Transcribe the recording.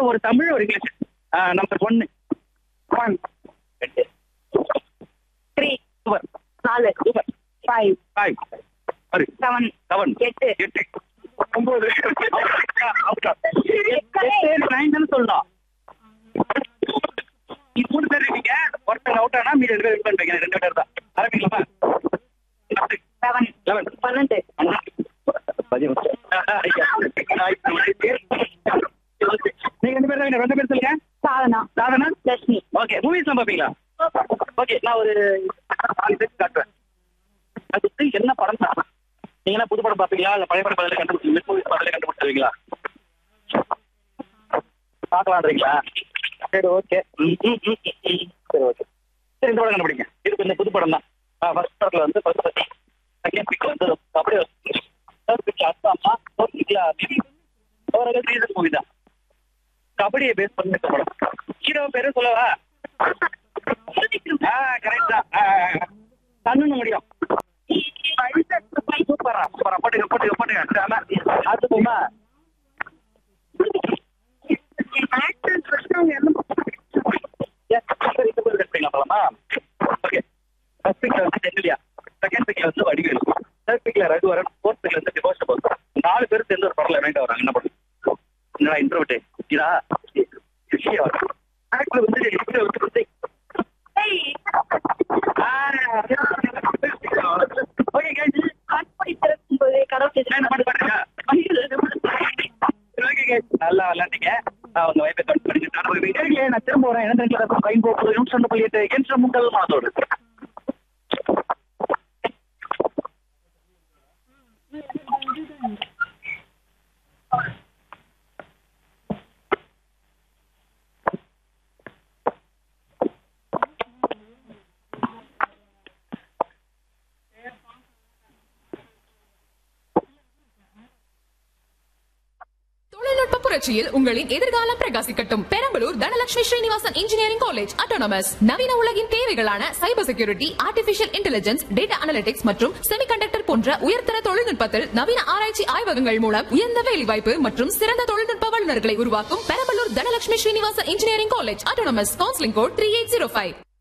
ஒரு தமிழ் ஒரு English number ஒன்னு ஒன் ரெண்டு த்ரீ சூப்பர் நாலு சூப்பர் ஃபைவ் ஃபைவ் சரி செவன் செவன் எட்டு எட்டு ஒன்பது எட்டு நைன் தானே சொல்லணும் நீ மூணு பேர் இருக்கீங்க ஒருத்தர் அவுட் ஆனா மீதி ரெண்டு பேர் வின் பண்றீங்க ரெண்டு பேர் தான் ஆரம்பிக்கலாமா செவன் லெவன் பன்னெண்டு நீங்க ரெண்டு பேர் தான் ரெண்டு பேர் சொல்லுங்க சாதனா சாதனா லட்சுமி ஓகே மூவிஸ்லாம் பாப்பீங்களா ஓகே நான் ஒரு நாலு பேர் காட்டுறேன் அதுக்கு என்ன படம் பார்க்கலாம் நீங்க என்ன புது படம் பாப்பீங்களா இல்ல பழைய படம் பதில கண்டுபிடிச்சு மிஸ் மூவிஸ் பதில கண்டுபிடிச்சிருவீங்களா பார்க்கலான்றீங்களா சரி ஓகே சரி ஓகே சரி இந்த படம் கண்டுபிடிங்க இது கொஞ்சம் புது படம் தான் ஃபர்ஸ்ட் படத்துல வந்து ஃபர்ஸ்ட் பத்தி செகண்ட் பிக் வந்து அப்படியே தேர்ட் பிக்ல அத்தா அம்மா ஃபோர்த் பிக்ல பிபி ஓரளவு ரீசன் மூவி தான் கபடியை பேஸ் பண்ணி இந்த படம் ஹீரோ பேரு சொல்லவா ஆ கரெக்ட் தான் கண்ணுன்னு முடியும் சூப்பரா சூப்பரா போட்டுங்க போட்டுங்க போட்டுங்க ஆமா அது போமா செகண்ட் பிக்ல வந்து வடிவேல் தேர்ட் பிக்ல ரகுவரன் ஃபோர்த் பிக்ல வந்து டிவோர்ஸ் போஸ் நாலு பேர் சேர்ந்து ஒரு படம்ல வேண்டாம் வராங்க என்ன பண்ணுங்க என்னடா இன்ட்ரோட்டு இதா ஆக்சுவலி வந்து இப்படி வந்து விஜய் ஓகே கைஸ் கண்படி திறக்கும்போது கடவுள் என்ன பாட்டு பாடுறீங்க ஓகே கைஸ் நல்லா விளையாண்டீங்க அவங்க வைப்பை கட் பண்ணி நான் நேரிலே நான் திரும்ப வரேன் என்ன பயன் போகுது நூற்றி புள்ளி எட்டு என்ற முங்கல் மனதோடு தொழில்நுட்ப புரட்சியில் உங்களின் எதிர்காலம் பிரகாசிக்கட்டும் Perambalur Dhanalakshmi Srinivasan engineering college autonomous நவீன உலகின் தேவைகளான cyber security artificial intelligence data analytics மற்றும் செமிகண்டக்டர் போன்ற உயர்தர தொழில்நுட்பத்தில் நவீன ஆராய்ச்சி ஆய்வகங்கள் மூலம் உயர்ந்த வேலைவாய்ப்பு மற்றும் சிறந்த தொழில்நுட்ப வல்லுநர்களை உருவாக்கும் Perambalur Dhanalakshmi Srinivasan engineering college autonomous counselling code three eight zero five